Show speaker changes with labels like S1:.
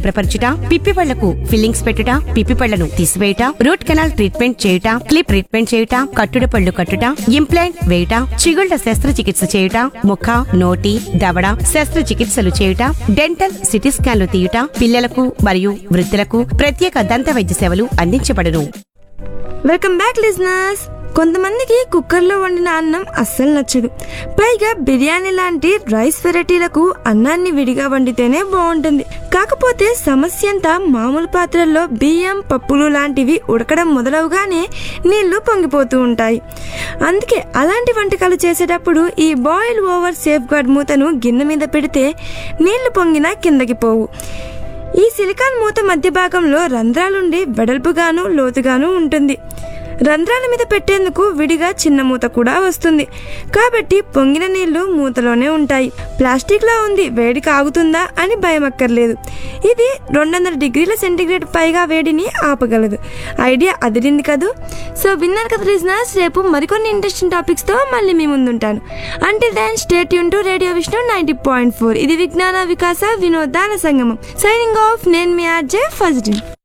S1: శుభ్రపరచుట పిప్పి పళ్లకు ఫిల్లింగ్స్ పెట్టుట పిప్పి పళ్లను తీసివేయుట రూట్ కెనాల్ ట్రీట్మెంట్ చేయుట క్లిప్ ట్రీట్మెంట్ చేయుట కట్టుడు పళ్ళు కట్టుట ఇంప్లాంట్ వేయుట చిగుళ్ల శస్త్రచికిత్స చేయుట ముఖ నోటి దవడ శస్త్రచికిత్సలు చేయుట డెంటల్ సిటీ స్కాన్లు తీయుట పిల్లలకు మరియు వృద్ధులకు ప్రత్యేక దంత వైద్య సేవలు అందించబడును
S2: వెల్కమ్ బ్యాక్ లిజనర్స్ కొంతమందికి కుక్కర్లో వండిన అన్నం అస్సలు నచ్చదు పైగా బిర్యానీ లాంటి రైస్ వెరైటీలకు అన్నాన్ని విడిగా వండితేనే బాగుంటుంది కాకపోతే సమస్య అంతా మామూలు పాత్రల్లో బియ్యం పప్పులు లాంటివి ఉడకడం మొదలవగానే నీళ్లు పొంగిపోతూ ఉంటాయి అందుకే అలాంటి వంటకాలు చేసేటప్పుడు ఈ బాయిల్ ఓవర్ సేఫ్ గార్డ్ మూతను గిన్నె మీద పెడితే నీళ్లు పొంగినా కిందకి పోవు ఈ సిలికాన్ మూత మధ్య భాగంలో రంధ్రాలుండి వెడల్పుగాను లోతుగాను ఉంటుంది రంధ్రాల మీద పెట్టేందుకు విడిగా చిన్న మూత కూడా వస్తుంది కాబట్టి పొంగిన నీళ్లు మూతలోనే ఉంటాయి ప్లాస్టిక్ లా ఉంది వేడి కాగుతుందా అని భయం అక్కర్లేదు ఇది రెండు వందల డిగ్రీల సెంటీగ్రేడ్ పైగా వేడిని ఆపగలదు ఐడియా అదిరింది కదూ సో విన్నారు కదా రీజనర్స్ రేపు మరికొన్ని ఇంట్రెస్టింగ్ టాపిక్స్ తో మళ్ళీ మీ ముందుంటాను అంటే దెన్ స్టేట్ యూన్ to radio Vishnu ninety point four ఇది విజ్ఞాన వికాస వినోదాల సంగమం సైనింగ్ ఆఫ్ నేను మీ ఆర్జే ఫస్ట్